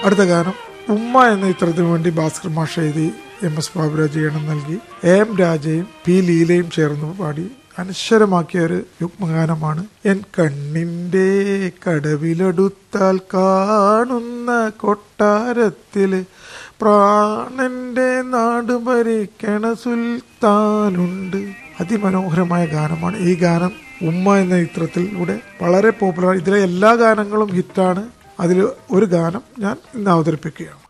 അടുത്ത ഗാനം ഉമ്മ എന്ന ചിത്രത്തിന് വേണ്ടി ഭാസ്കർ മാഷ എഴുതി എം എസ് ബാബുരാജ് ഈണം നൽകി എം രാജയും പി ലീലയും ചേർന്ന് പാടി അനശ്വരമാക്കിയ ഒരു യുഗ്മഗാനമാണ് എൻ കണ്ണിന്റെ കടവിലടുത്താൽ കാണുന്ന കൊട്ടാരത്തില് പ്രാണന്റെ നാട് ഭരിക്കണ സുൽത്താനുണ്ട് അതിമനോഹരമായ ഗാനമാണ് ഈ ഗാനം ഉമ്മ എന്ന ചിത്രത്തിലൂടെ വളരെ പോപ്പുലർ ഇതിലെ എല്ലാ ഗാനങ്ങളും ഹിറ്റാണ് അതിൽ ഒരു ഗാനം ഞാൻ ഇന്ന് അവതരിപ്പിക്കുകയാണ്